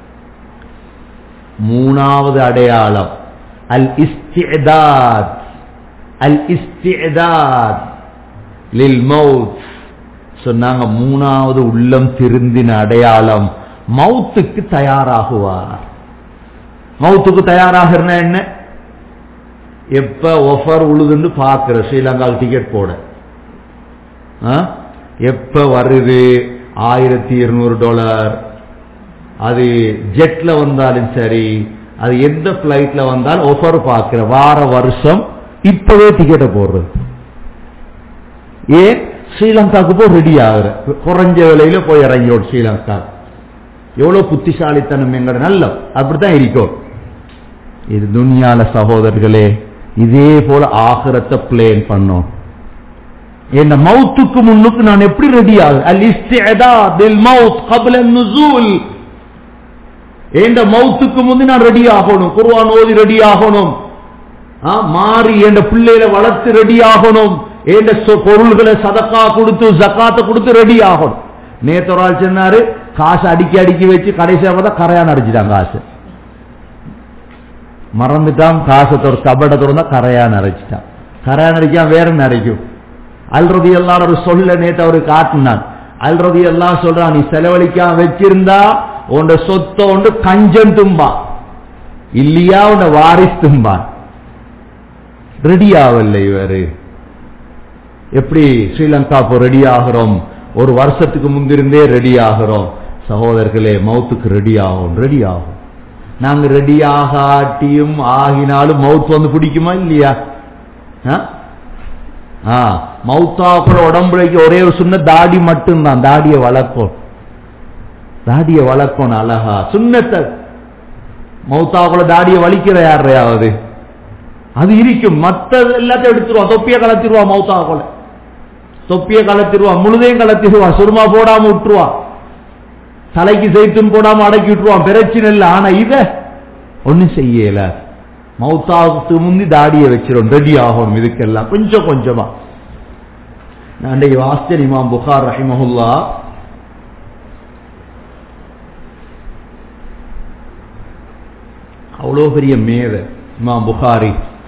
மூணாவது அடையாளம் அல் இஸ்திதாத் அல் இஸ்திதாத் லில் மவுத் சொன்னாங்க மூணாவது உள்ளம் திருந்தின அடையாளம் மவுத்துக்கு தயாராகுவார் மவுத்துக்கு தயாராகிறனா என்ன எப்ப ஒஃபர் உழுதுன்னு பாக்குற ஸ்ரீலங்காவில் டிக்கெட் போட ஆ? எப்ப வருது ஆயிரத்தி இருநூறு டாலர் அது ஜெட்ல வந்தாலும் சரி அது எந்த பிளைட்ல வந்தாலும் ஒஃபர் பார்க்கிற வார வருஷம் இப்பவே டிக்கெட்டை போடுறது ஏன் ஸ்ரீலங்காவுக்கு போய் ரெடி ஆகுற குறைஞ்ச விலையில போய் இறங்கியோம் ஸ்ரீலங்கா எவ்வளவு புத்திசாலித்தனம் எங்கட நல்ல அப்படித்தான் இருக்கும் இது துனியால சகோதரர்களே இதே போல ஆகிரத்தை பிளேன் பண்ணோம் என்ன மவுத்துக்கு முன்னுக்கு நான் எப்படி ரெடி ஆகுது அல் இஸ்திஅதாத் லில் மவுத் قبل النزول ஏண்ட மௌத்துக்கு முந்தி நான் ரெடி ஆகணும் குர்ஆன் ஓதி ரெடி ஆகணும் ஆ, மாறி என் பிள்ளைகளை வளர்த்து ரெடி ஆகணும் என் பொருள்களை சதக்கா கொடுத்து ஜக்காத்தை கொடுத்து ரெடி ஆகணும் நேத்து ஒரு ஆள் சொன்னாரு காசு அடிக்கி அடிக்கி வச்சு கடைசியா பார்த்தா கரையான் அடிச்சிட்டான் காசு மறந்துட்டான் காசை ஒரு கபடை திறந்தா கரையான் அரைச்சிட்டான் கரையான் அடிக்காம வேற என்ன அரைக்கும் அல்றது எல்லாம் ஒரு சொல்ல நேத்து அவரு காட்டினான் அல்றது எல்லாம் சொல்றான் நீ செலவழிக்காம வச்சிருந்தா உன் சொத்தை உண்டு கஞ்சம் தும்பான் இல்லையா உன்னை வாரிஸ் தும்பான் ரெடி ஆகல இவரு எப்படி ஸ்ரீலங்கா இப்போ ரெடி ஆகிறோம் ஒரு வருஷத்துக்கு முந்திருந்தே ரெடி ஆகிறோம் சகோதரர்களே மவுத்துக்கு ரெடி ஆகும் ரெடி ஆகும் நாங்க ரெடி ஆகாட்டியும் ஆகினாலும் மவுத் வந்து பிடிக்குமா இல்லையா ஆ? ஆ மவுத்தாக்குற உடம்புலைக்கு ஒரே ஒரு சின்ன தாடி மட்டும்தான் தாடியை வளர்க்கும் தாடியை வளர்க்கணும் அழகா சுண்ணத்தை மவுத்தாக்குள்ள தாடியை வலிக்கிற யாரையாவது அது இருக்கும் மத்த எல்லாத்தையும் எடுத்துருவான் தொப்பியை கலத்திடுவான் மவுத்தாக்குள்ள தொப்பியை கலத்திடுவான் முழுதையும் கலத்திடுவான் சுருமா போடாம விட்டுருவான் தலைக்கு செய்தும் போடாம அடக்கி விட்டுருவான் பிரச்சனை இல்லை ஆனா இத ஒண்ணும் செய்யல மௌத்தாவுக்கு முந்தி தாடியை வச்சிரும் ரெடி ஆகணும் இதுக்கெல்லாம் கொஞ்சம் கொஞ்சமா நான் அன்றைக்கு வாஸ்தர் இமாம் புகார் ரஹிமஹுல்லா அவ்வளோ பெரிய மேத இமாம் புகாரி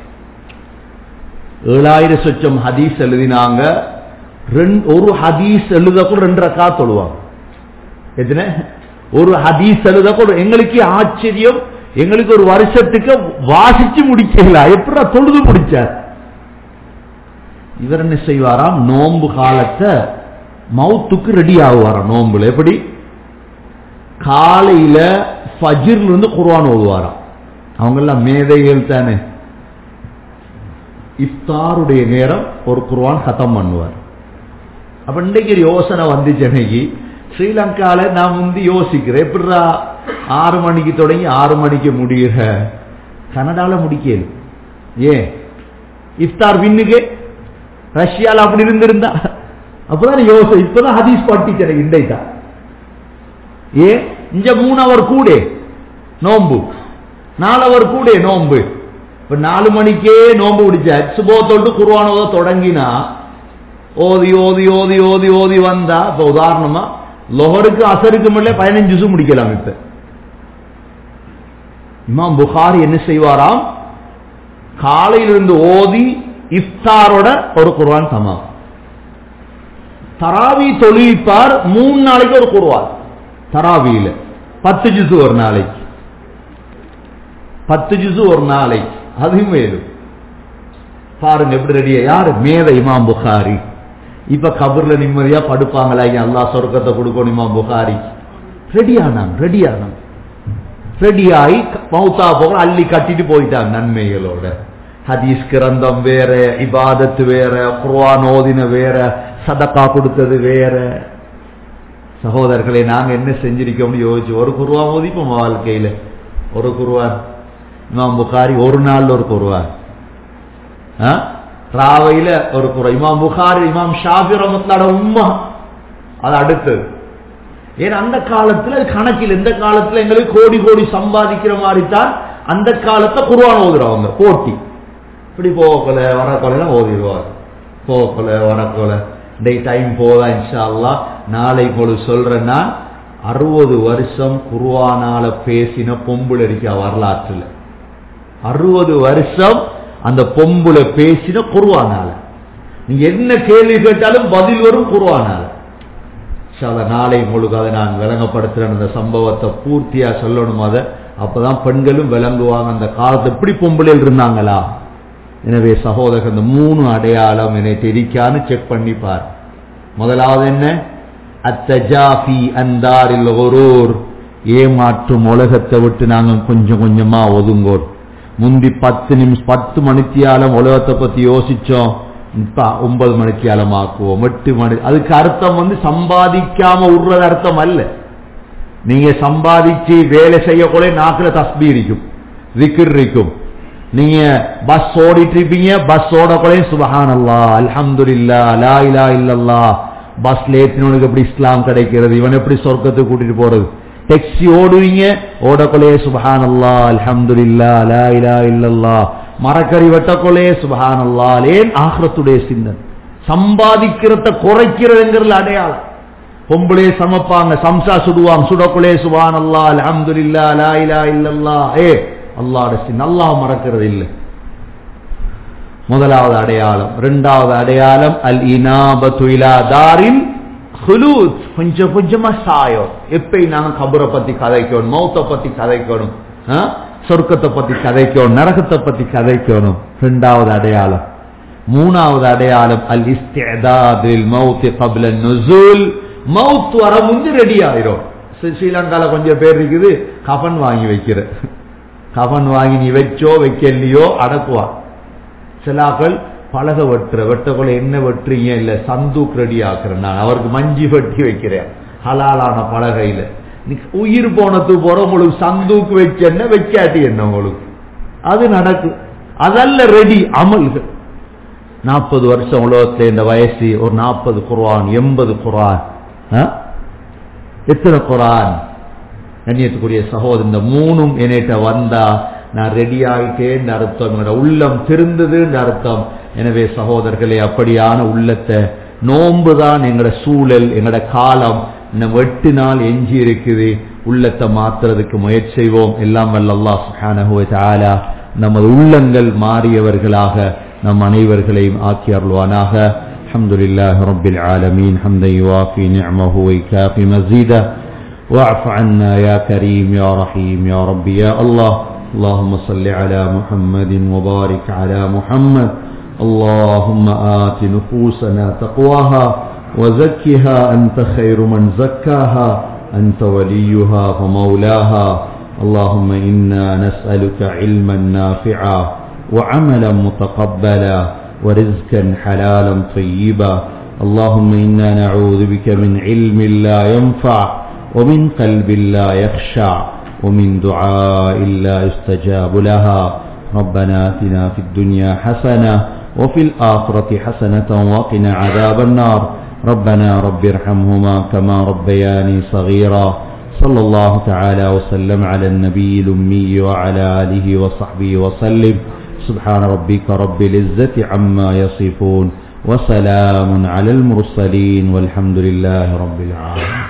ஏழாயிரம் சொச்சம் ஹதீஸ் எழுதினாங்க ரெண்டு ஒரு ஹதீஸ் எழுத கூட ரெண்டு ரக்கா தொழுவாங்க எத்தனை ஒரு ஹதீஸ் எழுத கூட எங்களுக்கு ஆச்சரியம் எங்களுக்கு ஒரு வருஷத்துக்கு வாசிச்சு முடிக்கல எப்படி தொழுது முடிச்சார் இவர் என்ன செய்வாராம் நோன்பு காலத்தை மவுத்துக்கு ரெடி ஆகுவாராம் நோன்புல எப்படி காலையில ஃபஜிர்ல இருந்து குர்ஆன் ஓதுவாராம் அவங்க எல்லாம் மேதைகள் தானே இஃப்தாருடைய நேரம் ஒரு குர்ஆன் கதம் பண்ணுவார் அப்ப இன்னைக்கு ஒரு யோசனை வந்துச்சு எனக்கு ஸ்ரீலங்கால நான் வந்து யோசிக்கிறேன் எப்படிடா ஆறு மணிக்கு தொடங்கி ஆறு மணிக்கு முடியுற கனடால முடிக்கல ஏன் இஃப்தார் விண்ணுக்கு ரஷ்யால அப்படி இருந்திருந்தா அப்பதான் யோசனை இப்பதான் ஹதீஸ் பட்டிச்சு எனக்கு இன்றைக்கு ஏன் இங்க மூணு அவர் கூட நோம்பு நாலு அவர் கூட நோம்பு இப்ப நாலு மணிக்கே நோம்பு பிடிச்ச சுபோத்தோட்டு குருவானோத தொடங்கினா ஓதி ஓதி ஓதி ஓதி ஓதி வந்தா இப்ப உதாரணமா லொஹருக்கு அசருக்கு மேலே பதினஞ்சு ஜூஸ் முடிக்கலாம் இப்ப இமாம் புகாரி என்ன செய்வாராம் காலையிலிருந்து ஓதி இஃப்தாரோட ஒரு குர்ஆன் சமம் தராவி தொழுவிப்பார் மூணு நாளைக்கு ஒரு குர்ஆன் தராவியில பத்து ஜுசு ஒரு நாளைக்கு பத்து ஜுசு ஒரு நாளைக்கு அதுவும் வேணும் பாருங்க எப்படி ரெடியா யாரு மேத இமாம் புகாரி இப்ப கபர்ல நிம்மதியா படுப்பாங்களா இங்க அல்லாஹ் சொர்க்கத்தை கொடுக்கணும் இமாம் புகாரி ரெடியானாங்க ரெடியானாங்க ரெடியாகி மௌத்தா போக அள்ளி கட்டிட்டு போயிட்டாங்க நன்மைகளோட ஹதீஸ் கிரந்தம் வேற இபாதத்து வேற குர்ஆன் ஓதின வேற சதக்கா கொடுத்தது வேற சகோதரர்களை நாங்க என்ன செஞ்சிருக்கோம்னு யோசிச்சு ஒரு குருவான் ஓதிப்போம் வாழ்க்கையில ஒரு குருவான் இமாம் புகாரி ஒரு நாள்ல ஒரு குருவான் ராவையில ஒரு குறை இமாம் புகாரி இமாம் ஷாஃபி ரமத்தோட உம்மா அது அடுத்தது ஏன்னா அந்த காலத்துல அது கணக்கில் இந்த காலத்துல எங்களுக்கு கோடி கோடி சம்பாதிக்கிற மாதிரி தான் அந்த காலத்தை குருவான் ஓதுறவங்க போட்டி இப்படி போகல வரக்கொலை ஓதிடுவார் போகல வரக்கொலை டே டைம் போதா இன்ஷா அல்லா நாளை பொழுது சொல்றேன்னா அறுபது வருஷம் குருவானால பேசின பொம்புல இருக்கா வரலாற்றுல அறுபது வருஷம் அந்த பொம்புல பேசின குருவானால நீங்க என்ன கேள்வி கேட்டாலும் பதில் வரும் குருவானால இன்ஷா நாளை முழுக்க அதை நான் விளங்கப்படுத்துறேன் அந்த சம்பவத்தை பூர்த்தியா சொல்லணும் அதை அப்பதான் பெண்களும் விளங்குவாங்க அந்த காலத்தை எப்படி பொம்பளையில் இருந்தாங்களா எனவே சகோதரர் இந்த மூணு அடையாளம் என்னை தெரிக்கான்னு செக் பண்ணி பார் முதலாவது என்ன அத்தஜாஃபி அந்தாரில் ஒரூர் ஏமாற்றும் உலகத்தை விட்டு நாங்கள் கொஞ்சம் கொஞ்சமா ஒதுங்கோம் முந்தி பத்து நிமிஷம் பத்து மணித்தியாலம் உலகத்தை பத்தி யோசிச்சோம் இப்ப ஒன்பது மணித்தியாலம் ஆக்குவோம் எட்டு மணி அதுக்கு அர்த்தம் வந்து சம்பாதிக்காம விடுறது அர்த்தம் அல்ல நீங்க சம்பாதிச்சு வேலை செய்யக்கூட நாக்குல தஸ்பி இருக்கும் விக்கிர் இருக்கும் நீங்க பஸ் ஓடிட்டு இருப்பீங்க பஸ் ஓடக்கூட சுபஹான் அல்லா அல்ஹம்துல்லா லா இலா இல்லல்லா பஸ்ல ஏற்றினவனுக்கு எப்படி இஸ்லாம் கிடைக்கிறது இவன் எப்படி சொர்க்கத்துக்கு கூட்டிட்டு போறது டெக்ஸி ஓடுவீங்க ஓடக்கொலே சுபஹான் அல்லா அல்ஹம்துலில்லா லா இலா இல்லல்லா மரக்கறி வெட்டக்கொலே சுபஹான் அல்லா லேன் ஆஹ்ரத்துடைய சிந்தன் சம்பாதிக்கிறத குறைக்கிறதுங்கிறது அடையாளம் பொம்பளே சமைப்பாங்க சம்சா சுடுவாங்க சுடக்குலே சுபான் அல்லா அல்ஹம்துலில்லா லா இலா இல்லல்லா ஏ அல்லாஹ்ட சின்ன அல்லாஹ் மறக்கிறது இல்லை முதலாவது அடையாளம் இரண்டாவது அடையாளம் அல் இனாபத்து இலா தாரின் ஹுலூத் கொஞ்சம் கொஞ்சமா சாயம் எப்பயும் நாங்க கபரை பத்தி கதைக்கணும் மௌத்த பத்தி கதைக்கணும் ஆ? சொர்க்கத்தை பத்தி கதைக்கணும் நரகத்தை பத்தி கதைக்கணும் இரண்டாவது அடையாளம் மூணாவது அடையாளம் அல் இஸ்திஅதாதில் மௌத் قبل النزول மவுத் வர முந்தி ரெடி ஆயிரும் ஸ்ரீ- ஸ்ரீலங்கால கொஞ்சம் பேர் இருக்குது கஃன் வாங்கி வைக்கிற கஃன் வாங்கி நீ வச்சோ வைக்கலையோ அடக்குவான் சிலாக்கள் பலகை வெட்டுற வெட்டக்குள்ள என்ன வெட்டுறீங்க இல்ல சந்தூக் ரெடி ஆக்குறேன் நான் அவருக்கு மஞ்சி வெட்டி வைக்கிறேன் ஹலாலான பலகையில நீ உயிர் போனது போற உங்களுக்கு சந்தூக்கு வச்ச என்ன வைக்காட்டி என்ன உங்களுக்கு அது நடக்கும் அதல்ல ரெடி அமல்கள் நாற்பது வருஷம் உலகத்துல இந்த வயசு ஒரு நாற்பது குர்ஆன் எண்பது குர்ஆன் ஆ? எத்தனை குர்ஆன் கண்ணியத்துக்குரிய சகோதரன் இந்த மூணும் என்னிட்ட வந்தா நான் ரெடி ஆயிட்டேன்னு அர்த்தம் என்னோட உள்ளம் திருந்ததுன்னு அர்த்தம் எனவே சகோதரர்களே அப்படியான உள்ளத்தை நோன்பு தான் எங்கட சூழல் எங்கட காலம் இன்னும் எட்டு நாள் எஞ்சி இருக்குது உள்ளத்தை மாத்துறதுக்கு முயற்சி செய்வோம் எல்லாம் வல்ல அல்லாஹ் சுப்ஹானஹு வ தஆலா நமது உள்ளங்கள் மாறியவர்களாக நம் அனைவர்களையும் ஆக்கி அருள்வானாக الحمد لله رب العالمين حمدا يوافي نعمه ويكافي مزيده واعف عنا يا كريم يا رحيم يا رب يا الله اللهم صل على محمد وبارك على محمد اللهم آت نفوسنا تقواها وزكها أنت خير من زكاها أنت وليها ومولاها اللهم إنا نسألك علما نافعا وعملا متقبلا ورزقا حلالا طيبا اللهم إنا نعوذ بك من علم لا ينفع ومن قلب لا يخشع ومن دعاء لا يستجاب لها ربنا آتنا في الدنيا حسنة وفي الآخرة حسنة وقنا عذاب النار ربنا رب ارحمهما كما ربياني صغيرا صلى الله تعالى وسلم على النبي الأمي وعلى آله وصحبه وسلم سبحان ربك رب العزة عما يصفون وسلام على المرسلين والحمد لله رب العالمين